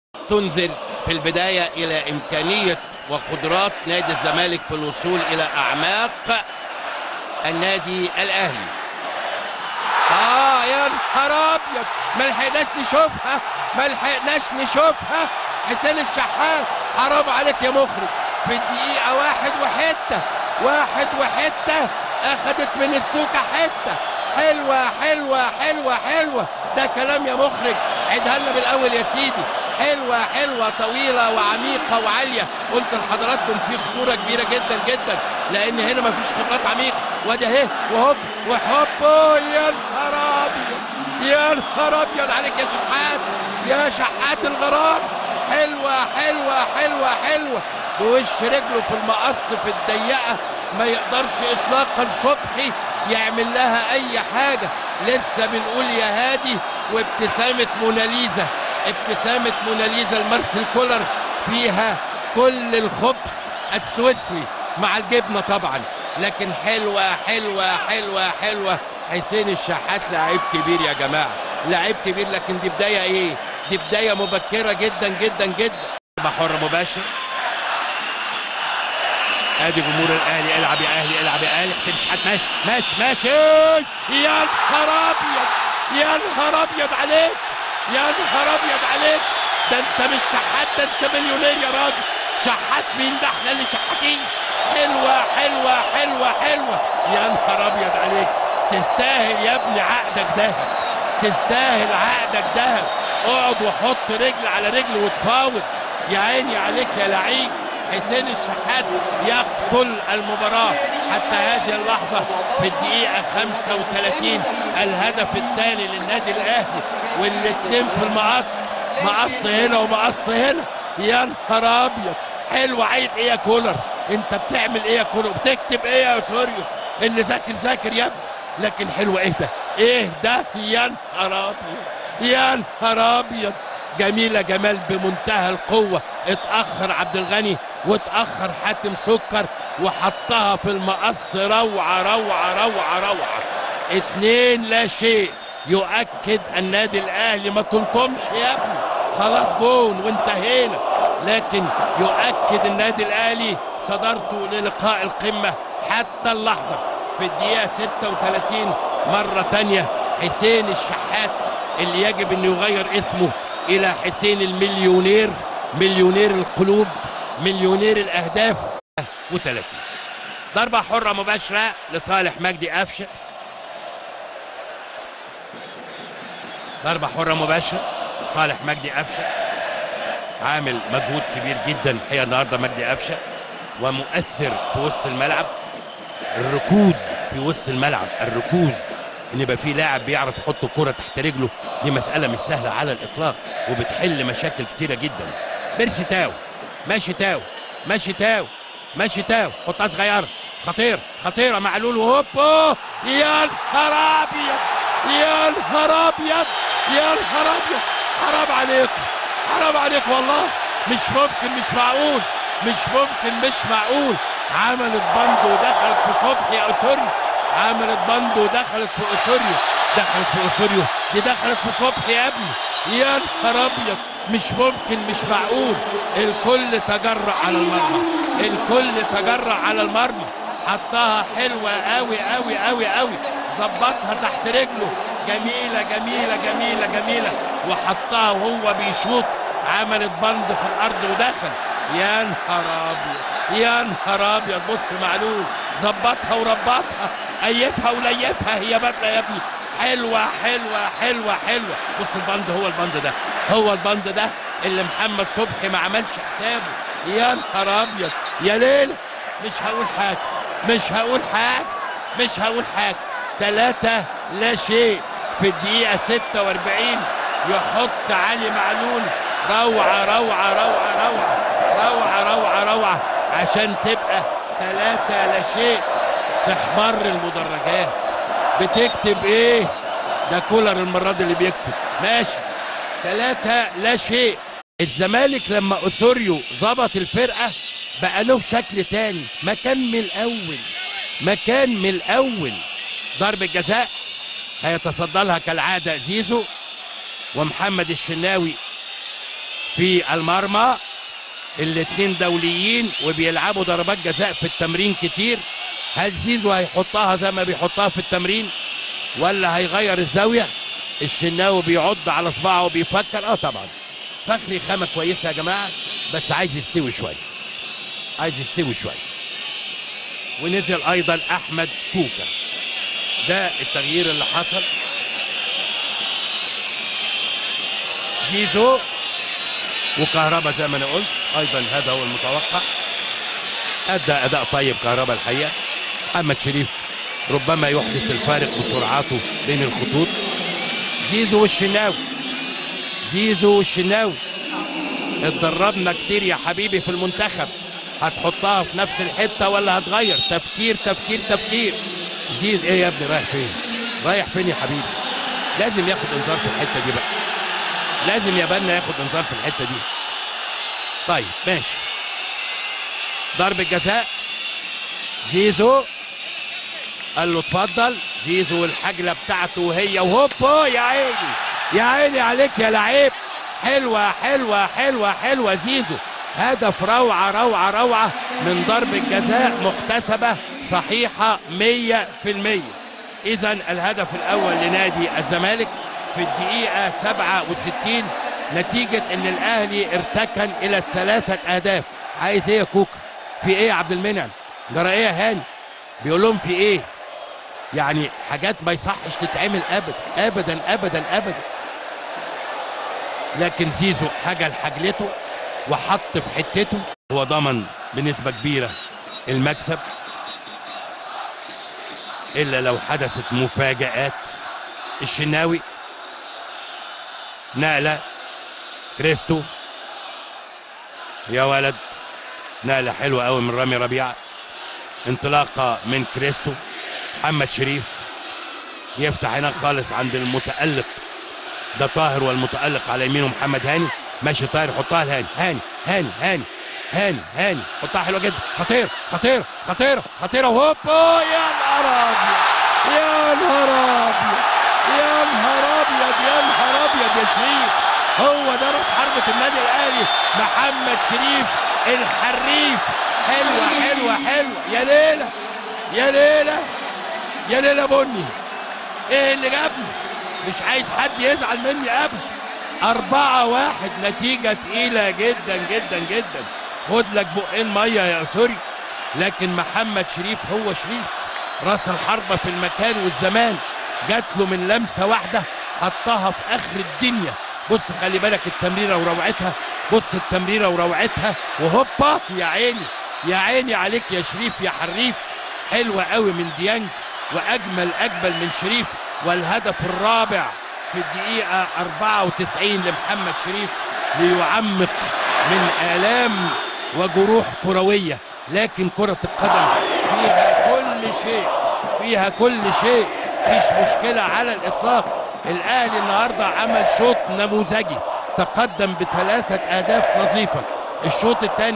تنذر في البداية إلى إمكانية وقدرات نادي الزمالك في الوصول إلى أعماق النادي الأهلي آه يا نهار أبيض ما لحقناش نشوفها ما لحقناش نشوفها حسين الشحات حرام عليك يا مخرج في الدقيقة واحد وحتة واحد وحتة أخدت من السوكة حتة حلوة حلوة حلوة حلوة ده كلام يا مخرج عيدها لنا من الأول يا سيدي حلوة حلوة طويلة وعميقة وعالية قلت لحضراتكم في خطورة كبيرة جدا جدا لأن هنا مفيش خبرات عميقة وادي أهي وهوب وهوب أوه، يا نهار أبيض يا نهار أبيض عليك يا شحات يا شحات الغرام حلوة حلوة حلوة حلوة بوش رجله في المقص في الضيقة ما يقدرش إطلاقا صبحي يعمل لها أي حاجة لسه بنقول يا هادي وابتسامة موناليزا ابتسامة موناليزا المارسيل كولر فيها كل الخبز السويسري مع الجبنة طبعا لكن حلوة حلوة حلوة حلوة حسين الشحات لعيب كبير يا جماعة لعيب كبير لكن دي بداية ايه دي بداية مبكرة جدا جدا جدا حر مباشر ادي جمهور الاهلي العب يا اهلي العب يا اهلي حسين الشحات ماشي ماشي ماشي يا نهار ابيض يا نهار ابيض عليك يا نهار ابيض عليك ده انت مش شحات ده انت مليونير يا راجل شحات مين ده احنا اللي شحاتين حلوه حلوه حلوه حلوه يا نهار ابيض عليك تستاهل يا ابني عقدك دهب تستاهل عقدك دهب اقعد وحط رجل على رجل وتفاوض يا عيني عليك يا لعيب حسين الشحات يقتل المباراة حتى هذه اللحظة في الدقيقة 35 الهدف الثاني للنادي الأهلي والاتنين في المقص مقص هنا ومقص هنا يا نهار أبيض حلو عايز إيه يا كولر أنت بتعمل إيه يا كولر بتكتب إيه يا سوريو اللي ذاكر ذاكر يا ابني لكن حلو إيه ده إيه ده يا نهار أبيض يا نهار أبيض جميلة جمال بمنتهى القوة اتأخر عبد الغني واتأخر حاتم سكر وحطها في المقص روعة روعة روعة روعة اتنين لا شيء يؤكد النادي الاهلي ما تلطمش يا ابني خلاص جون وانتهينا لكن يؤكد النادي الاهلي صدارته للقاء القمة حتى اللحظة في الدقيقة 36 مرة تانية حسين الشحات اللي يجب انه يغير اسمه الى حسين المليونير مليونير القلوب مليونير الاهداف و30 ضربة حرة مباشرة لصالح مجدي قفشه ضربة حرة مباشرة صالح مجدي قفشه عامل مجهود كبير جدا الحقيقة النهارده مجدي قفشه ومؤثر في وسط الملعب الركوز في وسط الملعب الركوز ان يبقى في لاعب بيعرف يحط الكرة تحت رجله دي مسألة مش سهلة على الإطلاق وبتحل مشاكل كتيرة جدا بيرسي تاو ماشي تاو ماشي تاو ماشي تاو حطها صغيرة خطير خطيرة معلول وهوب أوه، يا نهار أبيض يا نهار أبيض يا نهار أبيض حرام عليكم حرام عليك والله مش ممكن مش معقول مش ممكن مش معقول عملت بند ودخلت في صبحي يا أسوريو عملت بند ودخلت في أسوريو دخلت في أسوريو دي دخلت في صبحي يا ابني يا نهار أبيض مش ممكن مش معقول الكل تجرأ على المرمى الكل تجرأ على المرمى حطها حلوة قوي قوي قوي قوي ظبطها تحت رجله جميلة جميلة جميلة جميلة وحطها وهو بيشوط عملت بند في الأرض ودخل يا نهار أبيض يا نهار أبيض بص معلول ظبطها وربطها أيفها وليفها هي بدلة يا ابني حلوة حلوة حلوة حلوة بص البند هو البند ده هو البند ده اللي محمد صبحي ما عملش حسابه يا نهار أبيض يا ليلى مش هقول حاجة مش هقول حاجة مش هقول حاجة ثلاثة لا شيء في الدقيقة 46 يحط علي معلول روعة روعة روعة روعة روعة روعة روعة عشان تبقى ثلاثة لا شيء تحمر المدرجات بتكتب ايه ده كولر المرة دي اللي بيكتب ماشي ثلاثة لا شيء الزمالك لما اسوريو ظبط الفرقة بقى له شكل تاني مكان من الاول مكان من الاول ضرب الجزاء هيتصدى لها كالعادة زيزو ومحمد الشناوي في المرمى الاتنين دوليين وبيلعبوا ضربات جزاء في التمرين كتير هل زيزو هيحطها زي ما بيحطها في التمرين ولا هيغير الزاويه الشناوي بيعض على صباعه وبيفكر اه طبعا فخري خامه كويسه يا جماعه بس عايز يستوي شويه عايز يستوي شويه ونزل ايضا احمد كوكا ده التغيير اللي حصل زيزو وكهربا زي ما انا قلت ايضا هذا هو المتوقع ادى اداء طيب كهربا الحقيقه محمد شريف ربما يحدث الفارق بسرعاته بين الخطوط زيزو والشناوي زيزو والشناوي اتدربنا كتير يا حبيبي في المنتخب هتحطها في نفس الحته ولا هتغير تفكير تفكير تفكير زيز ايه يا ابني رايح فين رايح فين يا حبيبي لازم ياخد انذار في الحته دي بقى لازم يا بنا ياخد انذار في الحته دي طيب ماشي ضربة جزاء زيزو قال له اتفضل زيزو والحجلة بتاعته وهي وهوبو يا عيني يا عيني عليك يا لعيب حلوة حلوة حلوة حلوة زيزو هدف روعة روعة روعة من ضربة جزاء محتسبة صحيحة مية في المية إذا الهدف الأول لنادي الزمالك في الدقيقة 67 نتيجة إن الأهلي ارتكن إلى الثلاثة أهداف عايز إيه يا كوكا؟ في إيه يا عبد المنعم؟ جرى إيه يا هاني؟ بيقول لهم في إيه؟ يعني حاجات ما يصحش تتعمل أبدا أبدا أبدا أبدا لكن زيزو حاجة لحجلته وحط في حتته هو ضمن بنسبة كبيرة المكسب إلا لو حدثت مفاجآت الشناوي نقلة كريستو يا ولد نقلة حلوة قوي من رامي ربيعة انطلاقة من كريستو محمد شريف يفتح هناك خالص عند المتألق ده طاهر والمتألق على يمينه محمد هاني ماشي طاهر حطها لهاني هاني هاني هاني هاني هاني حطها حلوة جدا خطير خطير خطير خطيرة وهوبا يا نهار أبيض يا نهار أبيض يا نهار أبيض يا نهار أبيض يا شريف هو ده راس حربة النادي الأهلي محمد شريف الحريف حلوة حلوة حلوة يا ليلى يا ليلى يا ليلى بني ايه اللي جابني مش عايز حد يزعل مني ابدا أربعة واحد نتيجة تقيلة جدا جدا جدا خد لك بقين مية يا سوري لكن محمد شريف هو شريف راس الحربة في المكان والزمان جات له من لمسة واحدة حطها في آخر الدنيا بص خلي بالك التمريرة وروعتها بص التمريرة وروعتها وهوبا يا عيني يا عيني عليك يا شريف يا حريف حلوة قوي من ديانج وأجمل أجمل من شريف والهدف الرابع في الدقيقة 94 لمحمد شريف ليعمق من آلام وجروح كروية لكن كرة القدم فيها كل شيء فيها كل شيء مفيش مشكلة على الإطلاق الأهلي النهاردة عمل شوط نموذجي تقدم بثلاثة أهداف نظيفة الشوط الثاني